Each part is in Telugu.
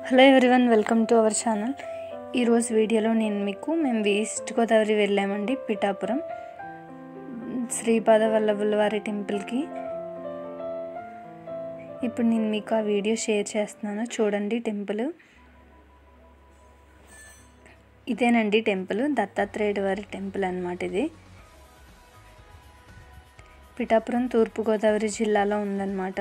hello everyone welcome to our channel ఈరోజు వీడియోలో నేను మీకు మేము ఈస్ట్ గోదావరి వెళ్ళామండి పిఠాపురం శ్రీపాద వల్లభుల వారి టెంపుల్కి ఇప్పుడు నేను మీకు ఆ వీడియో షేర్ చేస్తున్నాను చూడండి టెంపుల్ ఇదేనండి టెంపుల్ దత్తాత్రేయుడు వారి టెంపుల్ అనమాట ఇది పిఠాపురం తూర్పుగోదావరి జిల్లాలో ఉందన్నమాట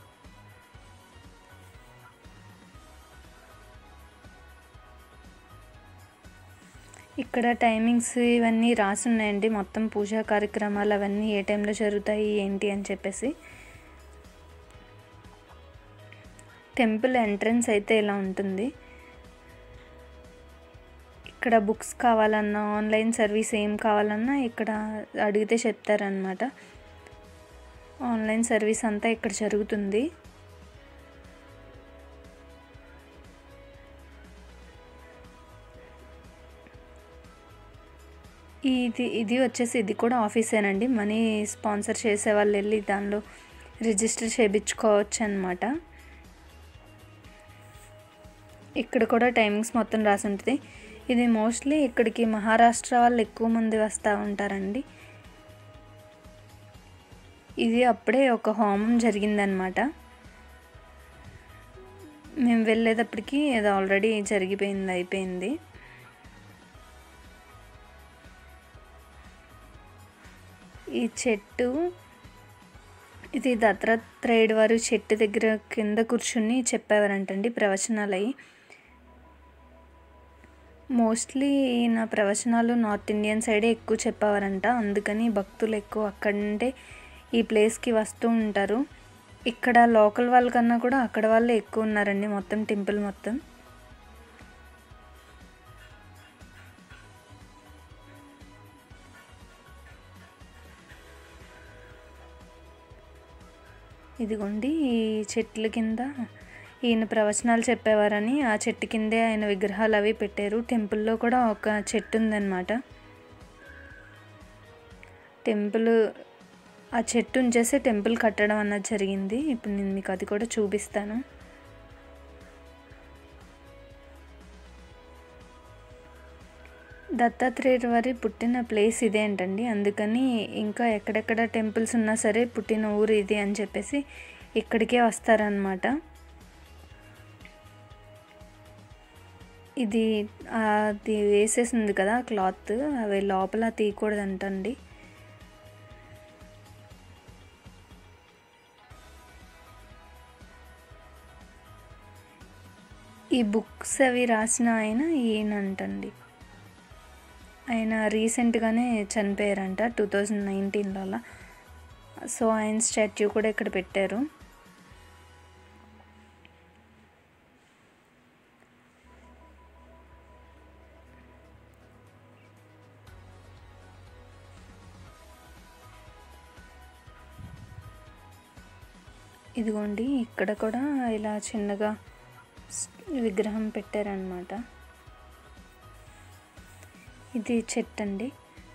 ఇక్కడ టైమింగ్స్ ఇవన్నీ రాసి ఉన్నాయండి మొత్తం పూజా కార్యక్రమాలు అవన్నీ ఏ టైంలో జరుగుతాయి ఏంటి అని చెప్పేసి టెంపుల్ ఎంట్రన్స్ అయితే ఇలా ఉంటుంది ఇక్కడ బుక్స్ కావాలన్నా ఆన్లైన్ సర్వీస్ ఏం కావాలన్నా ఇక్కడ అడిగితే చెప్తారనమాట ఆన్లైన్ సర్వీస్ అంతా ఇక్కడ జరుగుతుంది ఇది ఇది వచ్చేసి ఇది కూడా ఆఫీసేనండి మనీ స్పాన్సర్ చేసే వాళ్ళు వెళ్ళి దానిలో రిజిస్టర్ చేయించుకోవచ్చు అనమాట ఇక్కడ కూడా టైమింగ్స్ మొత్తం రాసి ఉంటుంది ఇది మోస్ట్లీ ఇక్కడికి మహారాష్ట్ర వాళ్ళు ఎక్కువ మంది వస్తూ ఉంటారండి ఇది అప్పుడే ఒక హోమం జరిగిందనమాట మేము వెళ్ళేటప్పటికి అది ఆల్రెడీ జరిగిపోయింది అయిపోయింది ఈ చెట్టు ఇది దత్తాత్రేయుడు వారు చెట్టు దగ్గర కింద కూర్చుని చెప్పేవారంటండి ప్రవచనాలు అయ్యి మోస్ట్లీ ఈయన ప్రవచనాలు నార్త్ ఇండియన్ సైడే ఎక్కువ చెప్పేవారంట అందుకని భక్తులు ఎక్కువ అక్కడంటే ఈ ప్లేస్కి వస్తూ ఉంటారు ఇక్కడ లోకల్ వాళ్ళకన్నా కూడా అక్కడ వాళ్ళే ఎక్కువ ఉన్నారండి మొత్తం టెంపుల్ మొత్తం ఇదిగోండి ఈ చెట్ల కింద ఈయన ప్రవచనాలు చెప్పేవారని ఆ చెట్టు కిందే ఆయన విగ్రహాలు అవి పెట్టారు టెంపుల్లో కూడా ఒక చెట్టు ఉందన్నమాట టెంపుల్ ఆ చెట్టు ఉంచేసి టెంపుల్ కట్టడం అన్నది జరిగింది ఇప్పుడు నేను మీకు అది కూడా చూపిస్తాను దత్తాత్రేయుడు వారి పుట్టిన ప్లేస్ ఇదే అంటండి అందుకని ఇంకా ఎక్కడెక్కడ టెంపుల్స్ ఉన్నా సరే పుట్టిన ఊరు ఇది అని చెప్పేసి ఇక్కడికే వస్తారనమాట ఇది అది వేసేసింది కదా క్లాత్ అవి లోపల తీయకూడదంటండి ఈ బుక్స్ అవి రాసిన ఆయన ఈయనంటండి ఆయన రీసెంట్గానే చనిపోయారంట టూ థౌజండ్ నైన్టీన్లో అలా సో ఆయన స్టాచ్యూ కూడా ఇక్కడ పెట్టారు ఇదిగోండి ఇక్కడ కూడా ఇలా చిన్నగా విగ్రహం పెట్టారనమాట ఇది చెట్టు అండి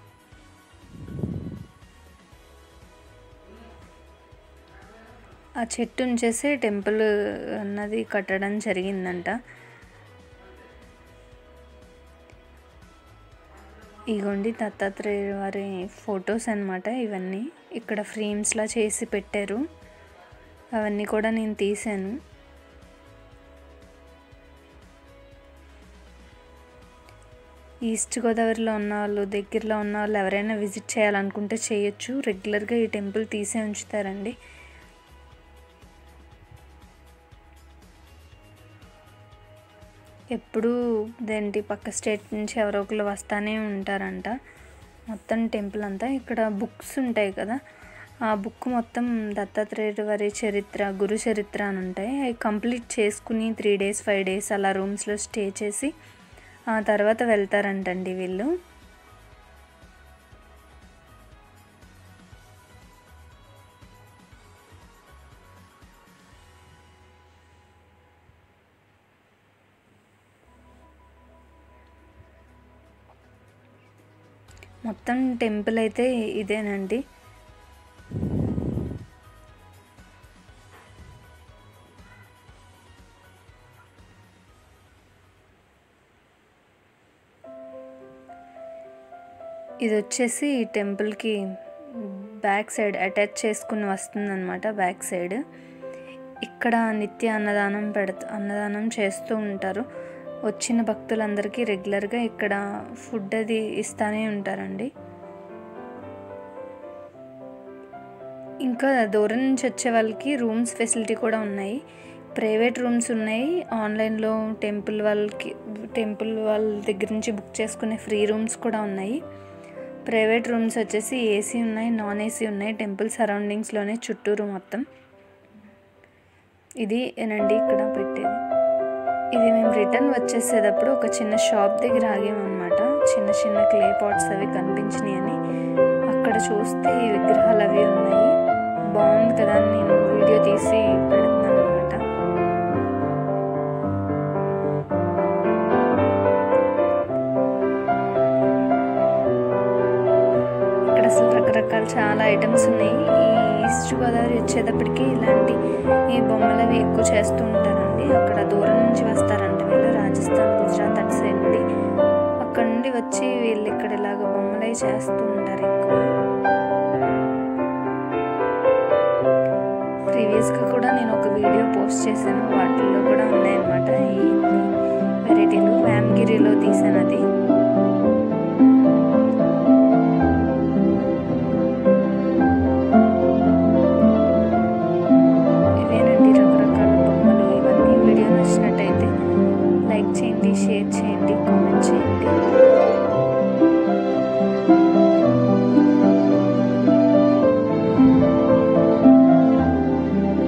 ఆ చెట్టు ఉంచేసి టెంపుల్ అన్నది కట్టడం జరిగిందంట ఇగోండి దత్తాత్రేయ వారి ఫొటోస్ అనమాట ఇవన్నీ ఇక్కడ ఫ్రేమ్స్లా చేసి పెట్టారు అవన్నీ కూడా నేను తీసాను ఈస్ట్ గోదావరిలో ఉన్న వాళ్ళు దగ్గరలో ఉన్న వాళ్ళు ఎవరైనా విజిట్ చేయాలనుకుంటే చేయొచ్చు రెగ్యులర్గా ఈ టెంపుల్ తీసే ఉంచుతారండి ఎప్పుడూ దేంటి పక్క స్టేట్ నుంచి ఎవరో ఒకరు వస్తానే ఉంటారంట మొత్తం టెంపుల్ అంతా ఇక్కడ బుక్స్ ఉంటాయి కదా ఆ బుక్ మొత్తం దత్తాత్రేయుడు వారి చరిత్ర గురు చరిత్ర అని ఉంటాయి అవి కంప్లీట్ చేసుకుని త్రీ డేస్ ఫైవ్ డేస్ అలా రూమ్స్లో స్టే చేసి ఆ తర్వాత వెళ్తారంటండి వీళ్ళు మొత్తం టెంపుల్ అయితే ఇదేనండి ఇది వచ్చేసి ఈ టెంపుల్కి బ్యాక్ సైడ్ అటాచ్ చేసుకుని వస్తుందన్నమాట బ్యాక్ సైడ్ ఇక్కడ నిత్య అన్నదానం పెడత అన్నదానం చేస్తూ ఉంటారు వచ్చిన భక్తులందరికీ రెగ్యులర్గా ఇక్కడ ఫుడ్ అది ఇస్తూనే ఉంటారండి ఇంకా దూరం నుంచి వచ్చే వాళ్ళకి రూమ్స్ ఫెసిలిటీ కూడా ఉన్నాయి ప్రైవేట్ రూమ్స్ ఉన్నాయి ఆన్లైన్లో టెంపుల్ వాళ్ళకి టెంపుల్ వాళ్ళ దగ్గర నుంచి బుక్ చేసుకునే ఫ్రీ రూమ్స్ కూడా ఉన్నాయి ప్రైవేట్ రూమ్స్ వచ్చేసి ఏసీ ఉన్నాయి నాన్ ఏసీ ఉన్నాయి టెంపుల్ సరౌండింగ్స్లోనే చుట్టూరు మొత్తం ఇది ఏనండి ఇక్కడ పెట్టేది ఇది మేము రిటర్న్ వచ్చేసేటప్పుడు ఒక చిన్న షాప్ దగ్గర ఆగామన్నమాట చిన్న చిన్న క్లే పాట్స్ అవి కనిపించినాయి అని అక్కడ చూస్తే ఈ విగ్రహాలు అవి ఉన్నాయి బాగుంది కదా అని నేను వీడియో తీసి పెడుతున్నాను అనమాట ఇక్కడ అసలు రకరకాల చాలా ఐటమ్స్ ఉన్నాయి ఈ ఈస్ట్ గోదావరి వచ్చేటప్పటికి ఇలాంటి ఈ బొమ్మలు అవి ఎక్కువ చేస్తూ ఉంటారండి అక్కడ దూరం నుంచి వస్తారంట వీళ్ళు రాజస్థాన్ గుజరాత్ అటు సైడ్ నుండి అక్కడ నుండి వచ్చి వీళ్ళు ఇక్కడ ఇలాగ బొమ్మలు అవి చేస్తూ ఉంటారు ఎక్కువ ప్రీవియస్గా కూడా నేను ఒక వీడియో పోస్ట్ చేశాను వాటిల్లో కూడా ఉన్నాయన్నమాట ఈ వెరైటీలు వ్యామ్గిరిలో తీసాను అది ఇవేనండి రకరకాల బొమ్మలు ఇవన్నీ వీడియో నచ్చినట్టయితే లైక్ చేయండి షేర్ చేయండి కామెంట్ చేయండి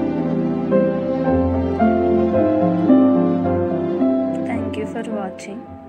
థ్యాంక్ యూ ఫర్ వాచింగ్